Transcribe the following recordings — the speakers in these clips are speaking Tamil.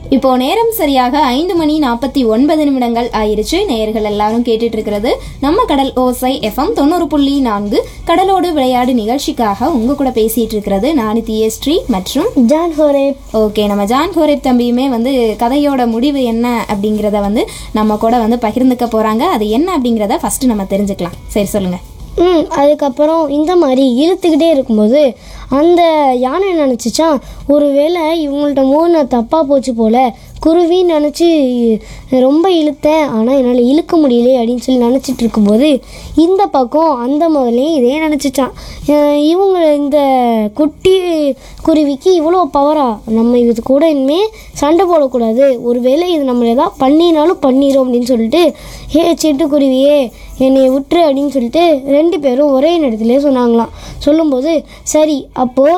இப்போ நேரம் சரியாக ஐந்து மணி நாற்பத்தி ஒன்பது நிமிடங்கள் ஆயிருச்சு நேயர்கள் எல்லாரும் கேட்டுட்டு இருக்கிறது நம்ம கடல் ஓசை எஃப்எம் தொண்ணூறு புள்ளி நான்கு கடலோடு விளையாடு நிகழ்ச்சிக்காக உங்க கூட பேசிட்டு இருக்கிறது நானி ஸ்ரீ மற்றும் ஜான் ஹோரேப் ஓகே நம்ம ஜான் கோரேப் தம்பியுமே வந்து கதையோட முடிவு என்ன அப்படிங்கிறத வந்து நம்ம கூட வந்து பகிர்ந்துக்க போறாங்க அது என்ன அப்படிங்கிறத ஃபர்ஸ்ட் நம்ம தெரிஞ்சுக்கலாம் சரி சொல்லுங்க ம் அதுக்கப்புறம் இந்த மாதிரி இழுத்துக்கிட்டே இருக்கும்போது அந்த யானை நினச்சிச்சான் ஒருவேளை இவங்கள்ட்ட மோன தப்பாக போச்சு போல குருவின்னு நினச்சி ரொம்ப இழுத்தேன் ஆனால் என்னால் இழுக்க முடியல அப்படின்னு சொல்லி நினச்சிட்டு இருக்கும்போது இந்த பக்கம் அந்த முதலையும் இதே நினச்சிச்சான் இவங்க இந்த குட்டி குருவிக்கு இவ்வளோ பவரா நம்ம இது கூட இனிமேல் சண்டை போடக்கூடாது ஒருவேளை இது நம்மளை ஏதாவது பண்ணினாலும் பண்ணிடும் அப்படின்னு சொல்லிட்டு ஹே சிட்டுக்குருவியே என்னை விட்டுரு அப்படின்னு சொல்லிட்டு ரெண்டு பேரும் ஒரே நேரத்திலே சொன்னாங்களாம் சொல்லும்போது சரி அப்போது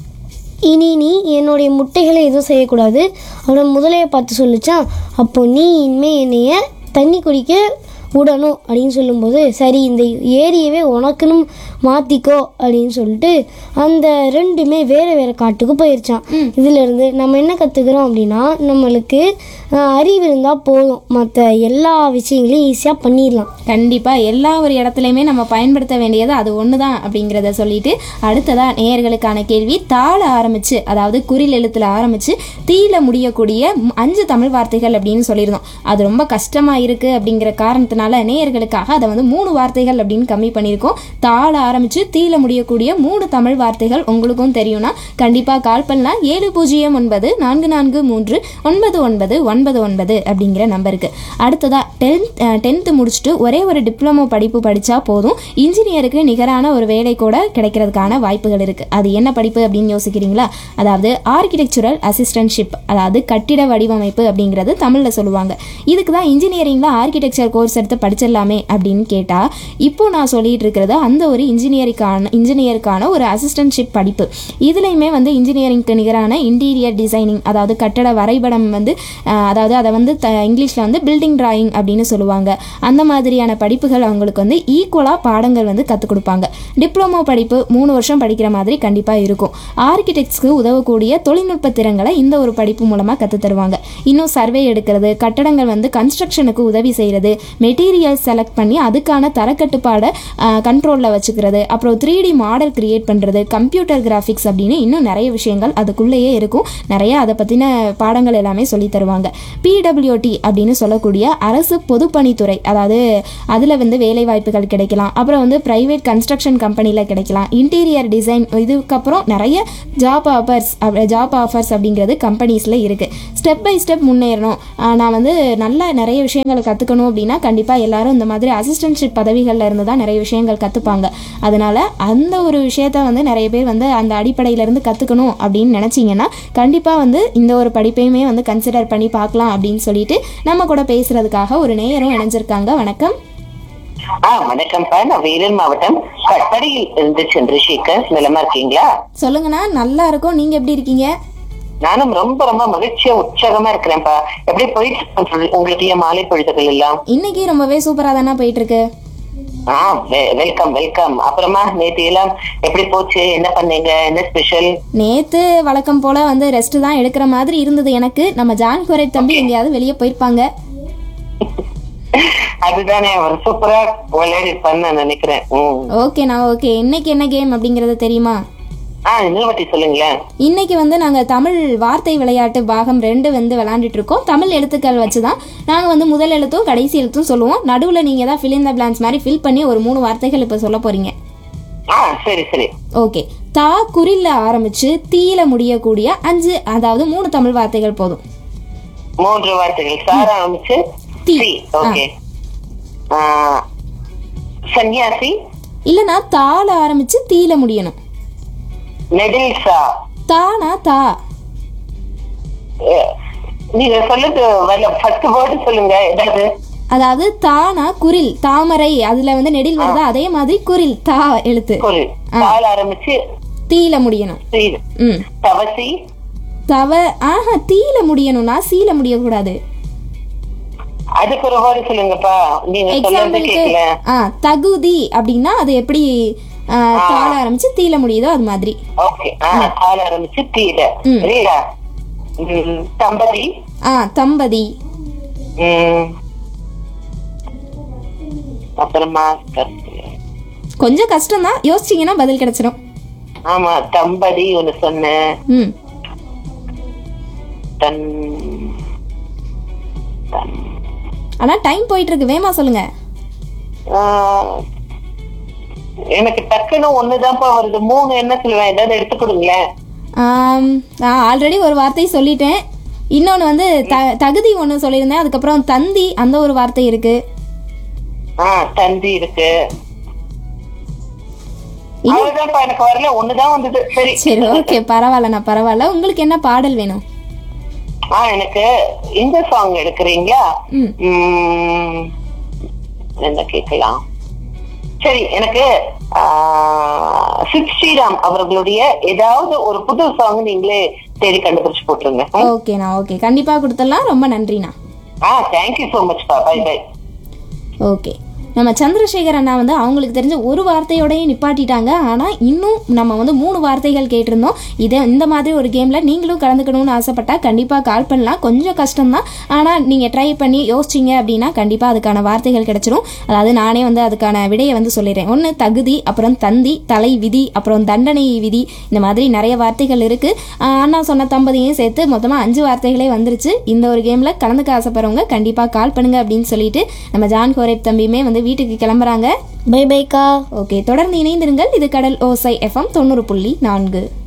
இனி நீ என்னுடைய முட்டைகளை எதுவும் செய்யக்கூடாது அவனை முதலையை பார்த்து சொல்லிச்சான் அப்போ நீ இனிமே என்னைய தண்ணி குடிக்க விடணும் அப்படின்னு சொல்லும்போது சரி இந்த ஏரியவே உனக்குன்னு மாற்றிக்கோ அப்படின்னு சொல்லிட்டு அந்த ரெண்டுமே வேறு வேறு காட்டுக்கு போயிருச்சான் இதிலிருந்து நம்ம என்ன கற்றுக்குறோம் அப்படின்னா நம்மளுக்கு ஆஹ், அறிவு இருந்தால் போதும் மற்ற எல்லா விஷயங்களையும் ஈஸியாக பண்ணிடலாம் கண்டிப்பா எல்லா ஒரு இடத்துலையுமே நம்ம பயன்படுத்த வேண்டியது அது ஒன்று தான் அப்படிங்கிறத சொல்லிட்டு அடுத்ததா நேயர்களுக்கான கேள்வி தாள ஆரம்பிச்சு அதாவது குறில் எழுத்துல ஆரம்பிச்சு தீல முடியக்கூடிய ம்- அஞ்சு தமிழ் வார்த்தைகள் அப்படின்னு சொல்லியிருந்தோம் அது ரொம்ப கஷ்டமா இருக்கு அப்படிங்கிற காரணத்தினால நேயர்களுக்காக அதை வந்து மூணு வார்த்தைகள் அப்படின்னு கம்மி பண்ணியிருக்கோம் தாள ஆரம்பிச்சு தீல முடியக்கூடிய மூணு தமிழ் வார்த்தைகள் உங்களுக்கும் தெரியும்னா கண்டிப்பா கால் பண்ணலாம் ஏழு பூஜ்ஜியம் ஒன்பது நான்கு நான்கு மூன்று ஒன்பது ஒன்பது ஒன்பது ஒன்பது அப்படிங்கிற நம்பருக்கு அடுத்ததா டென்த் டென்த்து முடிச்சுட்டு ஒரே ஒரு டிப்ளமோ படிப்பு படித்தா போதும் இன்ஜினியருக்கு நிகரான ஒரு வேலை கூட கிடைக்கிறதுக்கான வாய்ப்புகள் இருக்குது அது என்ன படிப்பு அப்படின்னு யோசிக்கிறீங்களா அதாவது ஆர்கிடெக்சுரல் அசிஸ்டன்ட்ஷிப் அதாவது கட்டிட வடிவமைப்பு அப்படிங்கிறது தமிழில் சொல்லுவாங்க இதுக்கு தான் இன்ஜினியரிங்கில் ஆர்கிடெக்சர் கோர்ஸ் எடுத்து படிச்சிடலாமே அப்படின்னு கேட்டால் இப்போ நான் சொல்லிட்டு இருக்கிறது அந்த ஒரு இன்ஜினியரிங்கான இன்ஜினியருக்கான ஒரு அசிஸ்டன்ட்ஷிப் படிப்பு இதுலையுமே வந்து இன்ஜினியரிங்க்கு நிகரான இன்டீரியர் டிசைனிங் அதாவது கட்டட வரைபடம் வந்து அஹ், அதாவது அதை வந்து த இங்கிலீஷில் வந்து பில்டிங் டிராயிங் அப்படின்னு சொல்லுவாங்க அந்த மாதிரியான படிப்புகள் அவங்களுக்கு வந்து ஈக்குவலாக பாடங்கள் வந்து கற்றுக் கொடுப்பாங்க டிப்ளமோ படிப்பு மூணு வருஷம் படிக்கிற மாதிரி கண்டிப்பாக இருக்கும் ஆர்கிடெக்ட்ஸ்க்கு உதவக்கூடிய தொழில்நுட்ப திறங்களை இந்த ஒரு படிப்பு மூலமாக கற்றுத் தருவாங்க இன்னும் சர்வே எடுக்கிறது கட்டடங்கள் வந்து கன்ஸ்ட்ரக்ஷனுக்கு உதவி செய்கிறது மெட்டீரியல் செலக்ட் பண்ணி அதுக்கான தரக்கட்டுப்பாடை கண்ட்ரோலில் வச்சுக்கிறது அப்புறம் த்ரீ டி மாடல் கிரியேட் பண்ணுறது கம்ப்யூட்டர் கிராஃபிக்ஸ் அப்படின்னு இன்னும் நிறைய விஷயங்கள் அதுக்குள்ளேயே இருக்கும் நிறைய அதை பற்றின பாடங்கள் எல்லாமே சொல்லி தருவாங்க பிடபிள்யூடி அப்படின்னு சொல்லக்கூடிய அரசு பொதுப்பணித்துறை அதாவது அதில் வந்து வேலை வாய்ப்புகள் கிடைக்கலாம் அப்புறம் வந்து ப்ரைவேட் கன்ஸ்ட்ரக்ஷன் கம்பெனியில் கிடைக்கலாம் இன்டீரியர் டிசைன் இதுக்கப்புறம் நிறைய ஜாப் ஆஃபர்ஸ் ஜாப் ஆஃபர்ஸ் அப்படிங்கிறது கம்பெனிஸில் இருக்குது ஸ்டெப் பை ஸ்டெப் முன்னேறணும் ஆஹ் நான் வந்து நல்ல நிறைய விஷயங்களை கற்றுக்கணும் அப்படின்னா கண்டிப்பாக எல்லாரும் இந்த மாதிரி அசிஸ்டன்ட்ஷிப் பதவிகளில் இருந்து தான் நிறைய விஷயங்கள் கற்றுப்பாங்க அதனால அந்த ஒரு விஷயத்த வந்து நிறைய பேர் வந்து அந்த அடிப்படையிலேருந்து கற்றுக்கணும் அப்படின்னு நினச்சிங்கன்னா கண்டிப்பாக வந்து இந்த ஒரு படிப்பையுமே வந்து கன்சிடர் பண்ணி பார்க்கலாம் அப்படின்னு சொல்லிட்டு நம்ம கூட பேசுறதுக்காக ஒரு நேயரும் இணைஞ்சிருக்காங்க வணக்கம் ஆ வணக்கம்ப்பா நான் வேலூர் மாவட்டம் கட்டடையில் இருந்து சந்திரசேகர் நிலமா இருக்கீங்களா சொல்லுங்கண்ணா நல்லா இருக்கும் நீங்கள் எப்படி இருக்கீங்க நானும் ரொம்ப ரொம்ப மகிழ்ச்சியா உற்சாகமா இருக்கிறேன்ப்பா எப்படி போயிட்டு இருக்கு உங்களுக்கு ஏன் மாலை பொழுதுகள் எல்லாம் இன்னைக்கு ரொம்பவே சூப்பராக தானே போயிட்டு இருக்கு ஆ வெல்கம் வெல்கம் அப்புறமா நேத்து எல்லாம் எப்படி போச்சு என்ன பண்ணீங்க என்ன ஸ்பெஷல் நேத்து வழக்கம் போல வந்து ரெஸ்ட் தான் எடுக்கிற மாதிரி இருந்தது எனக்கு நம்ம ஜான் குறை தம்பி எங்கேயாவது வெளியே போயிருப்பாங்க அதுதானே அவர் சூப்பரா விளையாடிருப்பான்னு நான் நினைக்கிறேன் ம். ஓகேண்ணா ஓகே இன்னைக்கு என்ன கேம் அப்படிங்கிறது தெரியுமா ஆ இன்னொரு வாட்டி சொல்லுங்களேன் இன்னைக்கு வந்து நாங்கள் தமிழ் வார்த்தை விளையாட்டு பாகம் ரெண்டு வந்து விளையாண்டுட்டு இருக்கோம் தமிழ் எழுத்துக்கள் வச்சு தான் நாங்கள் வந்து முதல் எழுத்தும் கடைசி எழுத்தும் சொல்லுவோம் நடுவில் நீங்கள் தான் ஃபில் இந்த பிளான்ஸ் மாதிரி ஃபில் பண்ணி ஒரு மூணு வார்த்தைகள் இப்போ சொல்ல போறீங்க ஆ சரி சரி ஓகே தா குறில்ல ஆரம்பிச்சு தீயில முடியக்கூடிய அஞ்சு அதாவது மூணு தமிழ் வார்த்தைகள் போதும் மூன்று வார்த்தைகள் சார ஆரம்பிச்சு தி. சி ஓகே சன்னியாசி இல்லைன்னா தால ஆரம்பிச்சு தீயில முடியணும் நெடில் சா தானா தா அஹ், நீங்க சொல்லுது வரல ஃபர்ஸ்ட் வேர்டு சொல்லுங்க ஏதாவது அதாவது தானா குரில் தாமரை அதுல வந்து நெடில் வருதா அதே மாதிரி குரில் தா எழுத்து பொருள் பால் ஆரம்பிச்சு தீயில முடியணும் சீர். ம் தவசி தவ ஆஹா தீயில முடியணும்னா சீல முடியக்கூடாது அதுக்கு ஒரு வேர்டு சொல்லுங்கப்பா நீங்க சொல்றது எக்ஸாம்பிளுக்கு கேட்கல ஆ தகுதி அப்படின்னா அது எப்படி ஆ, தால ஆரம்பிச்சு தீல முடியுதோ அது மாதிரி ஓகே பால் ஆரம்பிச்சு தீர ம். ரீடா ம், தம்பதி ஆ தம்பதி ம், அப்புறமா க- கொஞ்சம் கஷ்டம்தான் யோசிச்சிங்கன்னா பதில் கிடைச்சிரும் ஆமா தம்பதி ஒண்ணு சொன்னேன் ம் தன் தன் ஆனால் டைம் போயிட்டு இருக்கு வேமா சொல்லுங்க ஆ, எனக்கு டக்குன்னு ஒண்ணுதான்ப்பா வருது மூணு என்ன சொல்லுவேன் ஏதாவது எடுத்து கொடுங்களேன் ஆம், நான் ஆல்ரெடி ஒரு வார்த்தை சொல்லிட்டேன் இன்னொன்று வந்து த தகுதி ஒன்று சொல்லியிருந்தேன் அதுக்கப்புறம் தந்தி அந்த ஒரு வார்த்தை இருக்கு ஆ தந்தி இருக்கு இன்னும் அவ்வளவுதான்ப்பா எனக்கு வரல ஒண்ணுதான் வந்தது சரி சரி ஓகே பரவாயில்லண்ணா பரவாயில்ல உங்களுக்கு என்ன பாடல் வேணும் ஆ எனக்கு இந்த சாங் எடுக்கிறீங்களா ம் ம், என்ன கேட்கலாம் சரி எனக்கு ஆ, சித் ஸ்ரீராம் அவர்களுடைய ஏதாவது ஒரு புது சாங் நீங்களே தேடி கண்டுபிடிச்சு போட்டுருங்க ம்? ஓகேண்ணா ஓகே கண்டிப்பாக கொடுத்துடலாம் ரொம்ப நன்றிண்ணா ஆ தேங்க்யூ ஸோ மச் பா பை பை ஓகே நம்ம சந்திரசேகர் அண்ணா வந்து அவங்களுக்கு தெரிஞ்ச ஒரு வார்த்தையோடயே நிப்பாட்டிட்டாங்க ஆனால் இன்னும் நம்ம வந்து மூணு வார்த்தைகள் கேட்டிருந்தோம் இதை இந்த மாதிரி ஒரு கேமில் நீங்களும் கலந்துக்கணும்னு ஆசைப்பட்டா கண்டிப்பாக கால் பண்ணலாம் கொஞ்சம் கஷ்டம்தான் ஆனால் நீங்கள் ட்ரை பண்ணி யோசிச்சிங்க அப்படின்னா கண்டிப்பாக அதுக்கான வார்த்தைகள் கிடைச்சிரும் அதாவது நானே வந்து அதுக்கான விடையை வந்து சொல்லிடுறேன் ஒன்று தகுதி அப்புறம் தந்தி தலை விதி அப்புறம் தண்டனை விதி இந்த மாதிரி நிறைய வார்த்தைகள் இருக்குது அண்ணா சொன்ன தம்பதியும் சேர்த்து மொத்தமாக அஞ்சு வார்த்தைகளே வந்துருச்சு இந்த ஒரு கேமில் கலந்துக்க ஆசைப்படுறவங்க கண்டிப்பாக கால் பண்ணுங்க அப்படின்னு சொல்லிட்டு நம்ம ஜான் கோரேப் தம்பியுமே வந்து வீட்டுக்கு கிளம்புறாங்க பை பைக்கா ஓகே தொடர்ந்து இணைந்திருங்கள் இது கடல் ஓசை எஃப்எம் தொண்ணூறு புள்ளி நான்கு